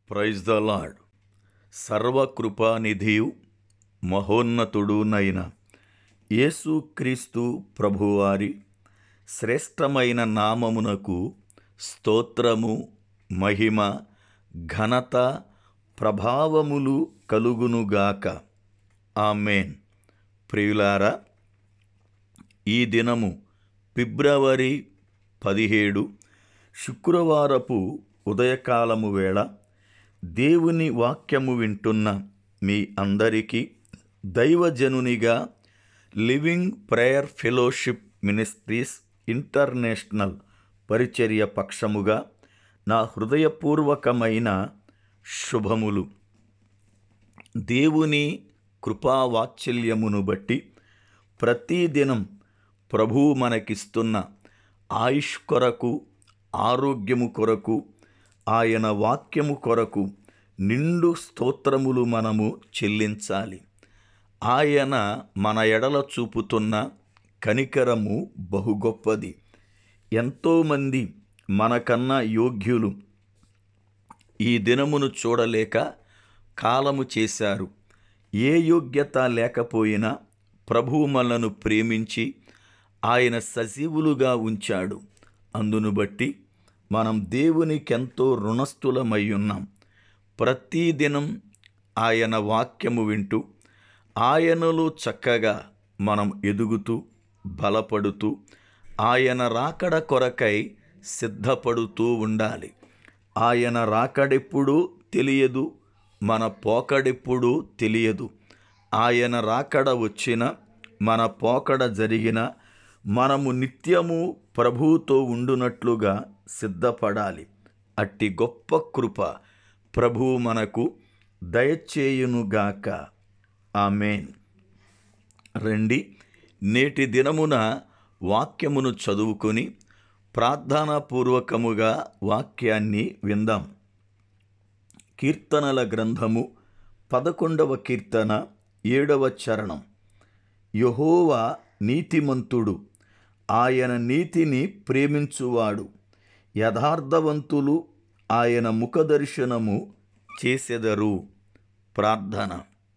praise the Lord సర్వకృపానిధియు మహోన్నతుడునైన యేసుక్రీస్తు ప్రభువారి శ్రేష్టమైన నామమునకు స్తోత్రము మహిమ ఘనత ప్రభావములు కలుగునుగాక ఆమెన్ ప్రియులారా ఈ దినము ఫిబ్రవరి పదిహేడు శుక్రవారపు ఉదయకాలము వేళ దేవుని వాక్యము వింటున్న మీ అందరికీ దైవజనునిగా Living Prayer Fellowship Ministries International పరిచర్య పక్షముగా నా హృదయపూర్వకమైన శుభములు దేవుని కృపావాత్సల్యమును బట్టి ప్రతిదినం ప్రభువు మనకిస్తున్న ఆయుష్ కొరకు ఆరోగ్యము కొరకు ఆయన వాక్యము కొరకు నిండు స్తోత్రములు మనము చెల్లించాలి ఆయన మన ఎడల చూపుతున్న కనికరము బహు గొప్పది ఎంతోమంది మనకన్నా యోగ్యులు ఈ దినమును చూడలేక కాలము చేశారు ఏ యోగ్యత లేకపోయినా ప్రభువు మనలను ప్రేమించి ఆయన సజీవులుగా ఉంచాడు అందును బట్టి మనం దేవునికెంతో రుణస్థులమై ఉన్నాం ప్రతిదినం ఆయన వాక్యము వింటూ ఆయనలో చక్కగా మనం ఎదుగుతూ బలపడుతూ ఆయన రాకడ కొరకై సిద్ధపడుతూ ఉండాలి ఆయన రాకడెప్పుడూ తెలియదు మన పోకడెప్పుడూ తెలియదు ఆయన రాకడ వచ్చిన మన పోకడ జరిగిన మనము నిత్యము ప్రభువుతో ఉండునట్లుగా సిద్ధపడాలి అట్టి గొప్ప కృప ప్రభువు మనకు దయచేయునుగాక ఆమెన్ రండి నేటి దినమున వాక్యమును చదువుకొని ప్రార్థనాపూర్వకముగా వాక్యాన్ని విందాం కీర్తనల గ్రంథము పదకొండవ కీర్తన ఏడవ చరణం యహోవా నీతిమంతుడు ఆయన నీతిని ప్రేమించువాడు యథార్థవంతులు ఆయన ముఖదర్శనము చేసెదరు ప్రార్థన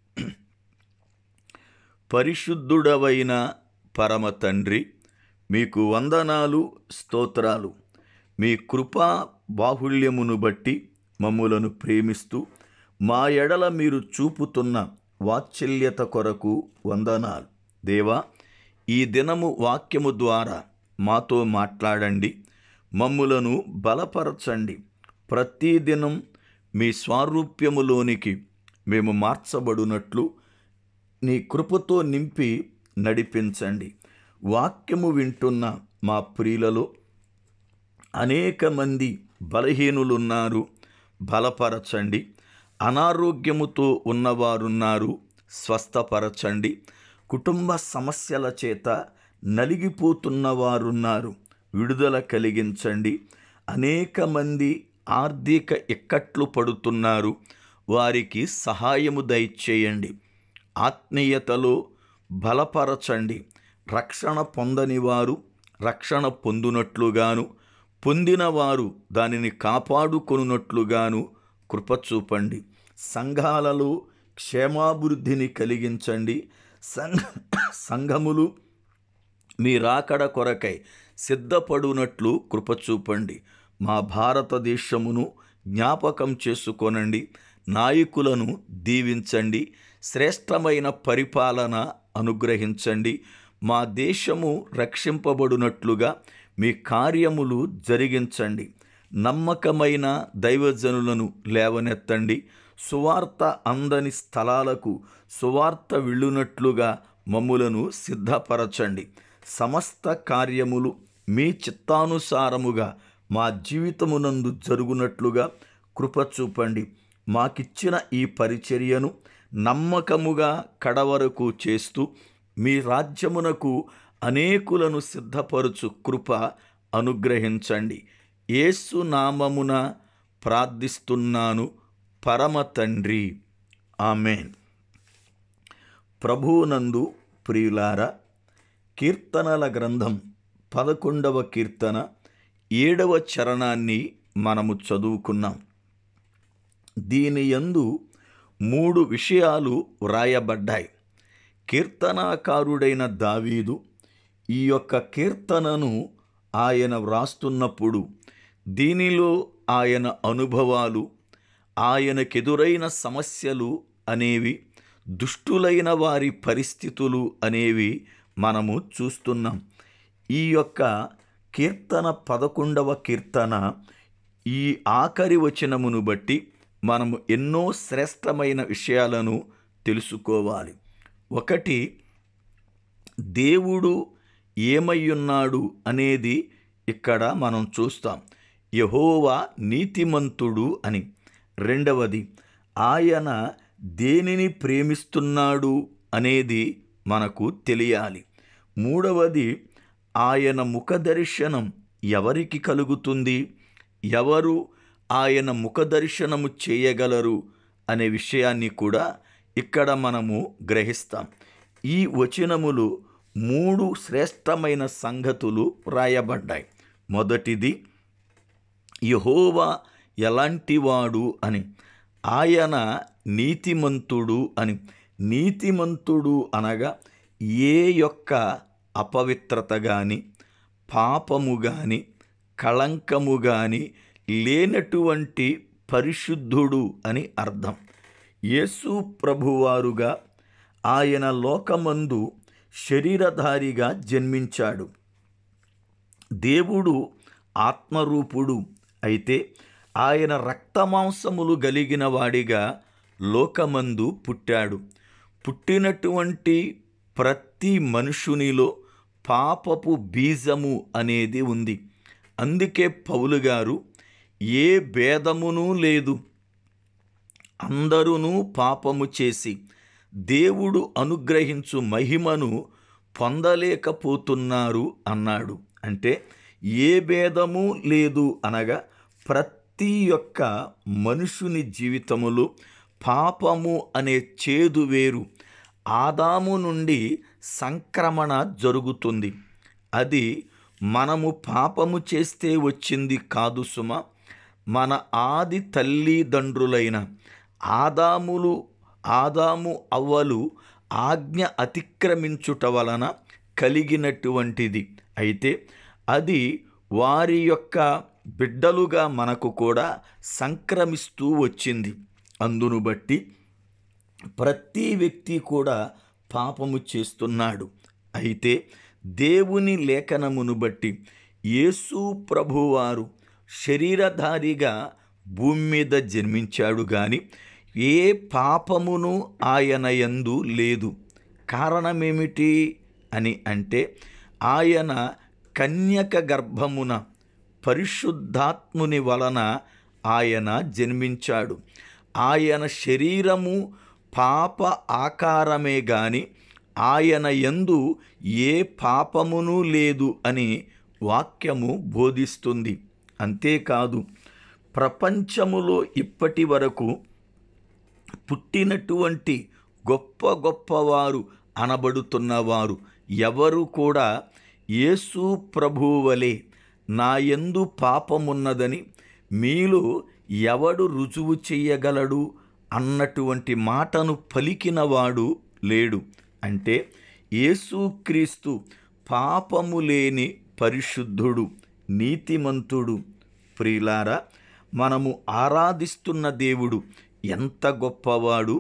పరిశుద్ధుడవైన పరమ తండ్రి మీకు వందనాలు స్తోత్రాలు మీ కృపా బాహుళ్యమును బట్టి మమ్ములను ప్రేమిస్తూ మా ఎడల మీరు చూపుతున్న వాత్సల్యత కొరకు వందనాలు దేవా ఈ దినము వాక్యము ద్వారా మాతో మాట్లాడండి మమ్ములను బలపరచండి ప్రతిదినం మీ స్వారూప్యములోనికి మేము మార్చబడునట్లు నీ కృపతో నింపి నడిపించండి వాక్యము వింటున్న మా ప్రియులలో అనేక మంది బలహీనులున్నారు బలపరచండి అనారోగ్యముతో ఉన్నవారున్నారు స్వస్థపరచండి కుటుంబ సమస్యల చేత నలిగిపోతున్నవారున్నారు విడుదల కలిగించండి అనేక మంది ఆర్థిక ఇక్కట్లు పడుతున్నారు వారికి సహాయము దయచేయండి ఆత్మీయతలో బలపరచండి రక్షణ పొందని వారు రక్షణ పొందునట్లుగాను పొందినవారు దానిని కాపాడుకొనున్నట్లుగాను కృప చూపండి సంఘాలలో క్షేమాభివృద్ధిని కలిగించండి సంఘ సంఘములు మీ రాకడ కొరకై సిద్ధపడునట్లు కృప చూపండి మా భారతదేశమును జ్ఞాపకం చేసుకొనండి నాయకులను దీవించండి శ్రేష్టమైన పరిపాలన అనుగ్రహించండి మా దేశము రక్షింపబడినట్లుగా మీ కార్యములు జరిగించండి నమ్మకమైన దైవజనులను లేవనెత్తండి సువార్త అందని స్థలాలకు సువార్త వెళ్ళునట్లుగా మమ్ములను సిద్ధపరచండి సమస్త కార్యములు మీ చిత్తానుసారముగా మా జీవితమునందు జరుగునట్లుగా కృప చూపండి మాకిచ్చిన ఈ పరిచర్యను నమ్మకముగా కడవరకు చేస్తూ మీ రాజ్యమునకు అనేకులను సిద్ధపరచు కృప అనుగ్రహించండి యేసు నామమున ప్రార్థిస్తున్నాను పరమ తండ్రి ఆమెన్ ప్రభువునందు ప్రియులారా కీర్తనల గ్రంథం పదకొండవ కీర్తన ఏడవ చరణాన్ని మనము చదువుకున్నాం దీని యందు మూడు విషయాలు వ్రాయబడ్డాయి కీర్తనాకారుడైన దావీదు ఈ యొక్క కీర్తనను ఆయన వ్రాస్తున్నప్పుడు దీనిలో ఆయన అనుభవాలు ఆయనకెదురైన సమస్యలు అనేవి దుష్టులైన వారి పరిస్థితులు అనేవి మనము చూస్తున్నాం ఈ యొక్క కీర్తన పదకొండవ కీర్తన ఈ ఆఖరి వచనమును బట్టి మనము ఎన్నో శ్రేష్టమైన విషయాలను తెలుసుకోవాలి ఒకటి దేవుడు ఏమయ్యున్నాడు అనేది ఇక్కడ మనం చూస్తాం యహోవా నీతిమంతుడు అని రెండవది ఆయన దేనిని ప్రేమిస్తున్నాడు అనేది మనకు తెలియాలి మూడవది ఆయన ముఖ దర్శనం ఎవరికి కలుగుతుంది ఎవరు ఆయన ముఖ దర్శనము చేయగలరు అనే విషయాన్ని కూడా ఇక్కడ మనము గ్రహిస్తాం ఈ వచనములు మూడు శ్రేష్టమైన సంగతులు రాయబడ్డాయి మొదటిది యహోవా ఎలాంటివాడు అని ఆయన నీతిమంతుడు అని నీతిమంతుడు అనగా ఏ యొక్క అపవిత్రత కానీ పాపము కానీ కళంకము కానీ లేనటువంటి పరిశుద్ధుడు అని అర్థం యేసు ప్రభువారుగా ఆయన లోకమందు శరీరధారిగా జన్మించాడు దేవుడు ఆత్మరూపుడు అయితే ఆయన రక్తమాంసములు గలిగిన వాడిగా లోకమందు పుట్టాడు పుట్టినటువంటి ప్రతి మనుషునిలో పాపపు బీజము అనేది ఉంది అందుకే పౌలు గారు ఏ భేదమునూ లేదు అందరూ పాపము చేసి దేవుడు అనుగ్రహించు మహిమను పొందలేకపోతున్నారు అన్నాడు అంటే ఏ భేదము లేదు అనగా ప్రతి ఒక్క మనుషుని జీవితములో పాపము అనే చేదు వేరు ఆదాము నుండి సంక్రమణ జరుగుతుంది అది మనము పాపము చేస్తే వచ్చింది కాదు సుమ మన ఆది తల్లిదండ్రులైన ఆదాములు ఆదాము అవ్వలు ఆజ్ఞ అతిక్రమించుట వలన కలిగినటువంటిది అయితే అది వారి యొక్క బిడ్డలుగా మనకు కూడా సంక్రమిస్తూ వచ్చింది అందును బట్టి ప్రతి వ్యక్తి కూడా పాపము చేస్తున్నాడు అయితే దేవుని లేఖనమును బట్టి యేసు ప్రభువారు శరీరధారిగా భూమి మీద జన్మించాడు కానీ ఏ పాపమును ఆయన యందు లేదు కారణమేమిటి అని అంటే ఆయన కన్యక గర్భమున పరిశుద్ధాత్ముని వలన ఆయన జన్మించాడు ఆయన శరీరము పాప ఆకారమే గాని ఆయన యందు ఏ పాపమును లేదు అని వాక్యము బోధిస్తుంది అంతేకాదు ప్రపంచములో ఇప్పటి వరకు పుట్టినటువంటి గొప్ప గొప్పవారు అనబడుతున్నవారు ఎవరు కూడా యేసు ప్రభువలే నా యందు పాపమున్నదని మీలో ఎవడు రుజువు చెయ్యగలడు అన్నటువంటి మాటను పలికినవాడు లేడు అంటే యేసుక్రీస్తు పాపము లేని పరిశుద్ధుడు నీతిమంతుడు ప్రియులారా మనము ఆరాధిస్తున్న దేవుడు ఎంత గొప్పవాడు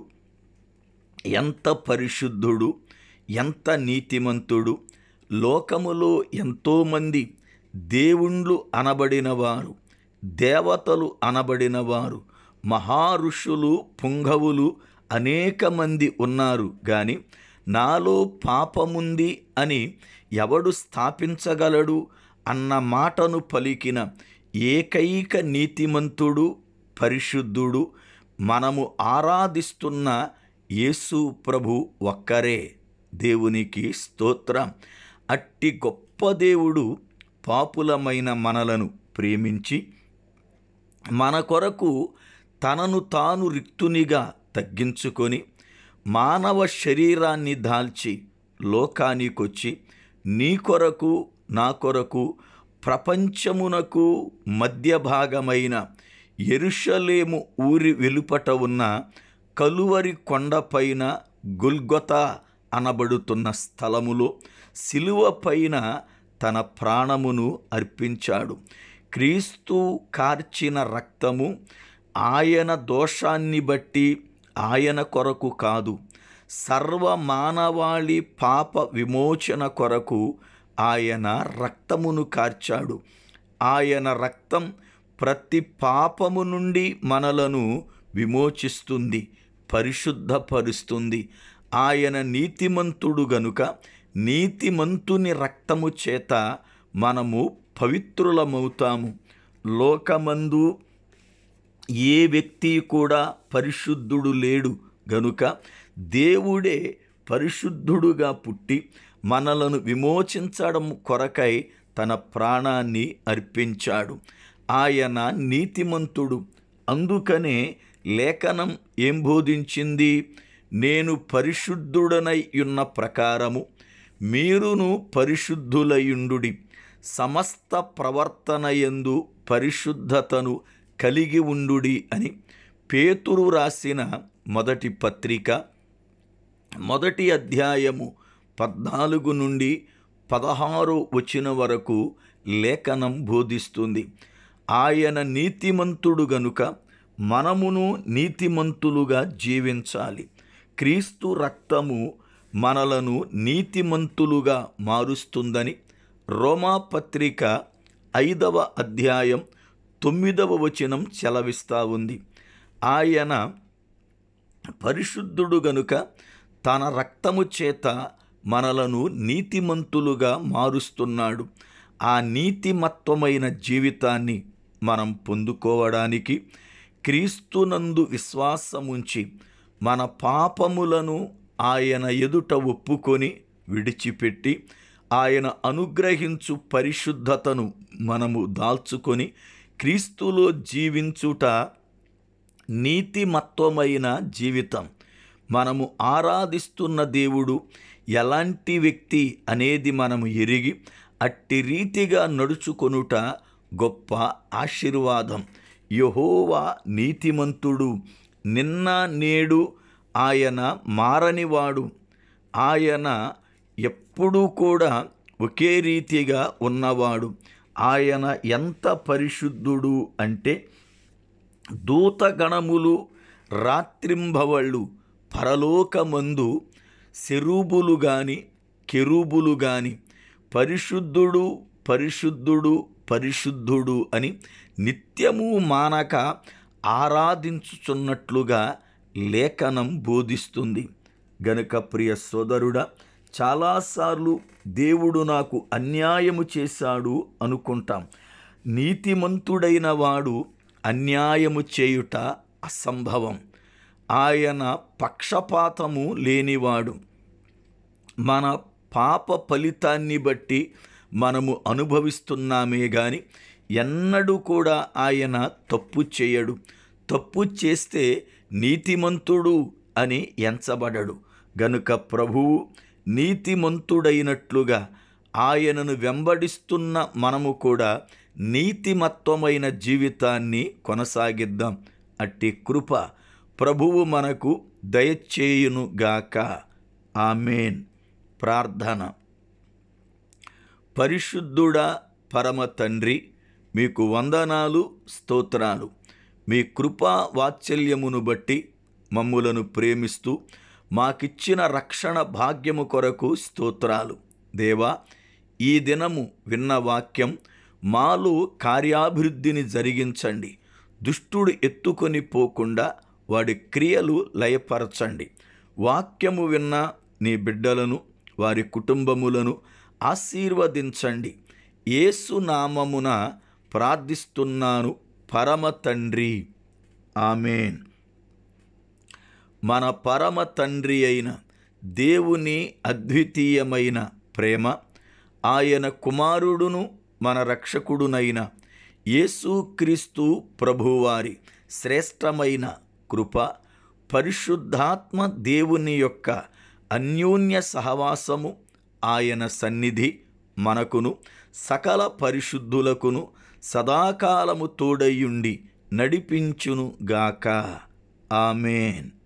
ఎంత పరిశుద్ధుడు ఎంత నీతిమంతుడు లోకములో ఎంతోమంది దేవుండ్లు అనబడినవారు దేవతలు అనబడినవారు మహారుషులు పుంగవులు అనేక మంది ఉన్నారు కానీ నాలో పాపముంది అని ఎవడు స్థాపించగలడు అన్న మాటను పలికిన ఏకైక నీతిమంతుడు పరిశుద్ధుడు మనము ఆరాధిస్తున్న యేసు ప్రభు ఒక్కరే దేవునికి స్తోత్రం అట్టి గొప్ప దేవుడు పాపులమైన మనలను ప్రేమించి మన కొరకు తనను తాను రిక్తునిగా తగ్గించుకొని మానవ శరీరాన్ని దాల్చి లోకానికొచ్చి నీ కొరకు నా కొరకు ప్రపంచమునకు మధ్య భాగమైన ఎరుషలేము ఊరి వెలుపట ఉన్న కలువరి కొండపైన గుల్గొత అనబడుతున్న స్థలములో శిలువ పైన తన ప్రాణమును అర్పించాడు క్రీస్తు కార్చిన రక్తము ఆయన దోషాన్ని బట్టి ఆయన కొరకు కాదు సర్వ మానవాళి పాప విమోచన కొరకు ఆయన రక్తమును కార్చాడు ఆయన రక్తం ప్రతి పాపము నుండి మనలను విమోచిస్తుంది పరిశుద్ధపరుస్తుంది ఆయన నీతిమంతుడు గనుక నీతిమంతుని రక్తము చేత మనము పవిత్రులమవుతాము లోకమందు ఏ వ్యక్తి కూడా పరిశుద్ధుడు లేడు గనుక దేవుడే పరిశుద్ధుడుగా పుట్టి మనలను విమోచించడం కొరకై తన ప్రాణాన్ని అర్పించాడు ఆయన నీతిమంతుడు అందుకనే లేఖనం ఏం బోధించింది నేను పరిశుద్ధుడనై ఉన్న ప్రకారము మీరును పరిశుద్ధులయుండుడి సమస్త ప్రవర్తన యందు పరిశుద్ధతను కలిగి ఉండుడి అని పేతురు రాసిన మొదటి పత్రిక మొదటి అధ్యాయము పద్నాలుగు నుండి పదహారు వచ్చిన వరకు లేఖనం బోధిస్తుంది ఆయన నీతిమంతుడు గనుక మనమును నీతిమంతులుగా జీవించాలి క్రీస్తు రక్తము మనలను నీతిమంతులుగా మారుస్తుందని రోమా పత్రిక ఐదవ అధ్యాయం తొమ్మిదవ వచనం చెలవిస్తూ ఉంది ఆయన పరిశుద్ధుడు గనుక తన రక్తము చేత మనలను నీతిమంతులుగా మారుస్తున్నాడు ఆ నీతిమత్వమైన జీవితాన్ని మనం పొందుకోవడానికి క్రీస్తునందు విశ్వాసముంచి మన పాపములను ఆయన ఎదుట ఒప్పుకొని విడిచిపెట్టి ఆయన అనుగ్రహించు పరిశుద్ధతను మనము దాల్చుకొని క్రీస్తులో జీవించుట నీతిమత్వమైన జీవితం మనము ఆరాధిస్తున్న దేవుడు ఎలాంటి వ్యక్తి అనేది మనము ఎరిగి అట్టి రీతిగా నడుచుకొనుట గొప్ప ఆశీర్వాదం యహోవా నీతిమంతుడు నిన్న నేడు ఆయన మారనివాడు ఆయన ఎప్పుడూ కూడా ఒకే రీతిగా ఉన్నవాడు ఆయన ఎంత పరిశుద్ధుడు అంటే దూతగణములు రాత్రింబవళ్ళు పరలోకమందు శరూబులు గాని కెరూబులు గాని పరిశుద్ధుడు పరిశుద్ధుడు పరిశుద్ధుడు అని నిత్యము మానక ఆరాధించుచున్నట్లుగా లేఖనం బోధిస్తుంది గనుక ప్రియ సోదరుడా చాలాసార్లు దేవుడు నాకు అన్యాయము చేశాడు అనుకుంటాం నీతిమంతుడైన వాడు అన్యాయము చేయుట అసంభవం ఆయన పక్షపాతము లేనివాడు మన పాప ఫలితాన్ని బట్టి మనము అనుభవిస్తున్నామే గాని ఎన్నడూ కూడా ఆయన తప్పు చేయడు తప్పు చేస్తే నీతిమంతుడు అని ఎంచబడడు గనుక ప్రభువు నీతిమంతుడైనట్లుగా ఆయనను వెంబడిస్తున్న మనము కూడా నీతిమత్వమైన జీవితాన్ని కొనసాగిద్దాం అట్టి కృప ప్రభువు మనకు దయచేయునుగాక ఆమెన్ ప్రార్థన పరిశుద్ధుడా పరమ తండ్రి మీకు వందనాలు స్తోత్రాలు మీ కృపా వాత్సల్యమును బట్టి మమ్ములను ప్రేమిస్తూ మాకిచ్చిన రక్షణ భాగ్యము కొరకు స్తోత్రాలు దేవా ఈ దినము విన్న వాక్యం మాలో కార్యాభివృద్ధిని జరిగించండి దుష్టుడు ఎత్తుకొని పోకుండా వాడి క్రియలు లయపరచండి వాక్యము విన్న నీ బిడ్డలను వారి కుటుంబములను ఆశీర్వదించండి యేసు నామమున ప్రార్థిస్తున్నాను పరమ తండ్రి ఆమెన్ మన పరమ తండ్రి అయిన దేవుని అద్వితీయమైన ప్రేమ ఆయన కుమారుడును మన రక్షకుడునైన యేసుక్రీస్తు ప్రభువారి శ్రేష్టమైన కృప పరిశుద్ధాత్మ దేవుని యొక్క అన్యోన్య సహవాసము ఆయన సన్నిధి మనకును సకల పరిశుద్ధులకును సదాకాలము తోడయ్యుండి నడిపించును గాక ఆమెన్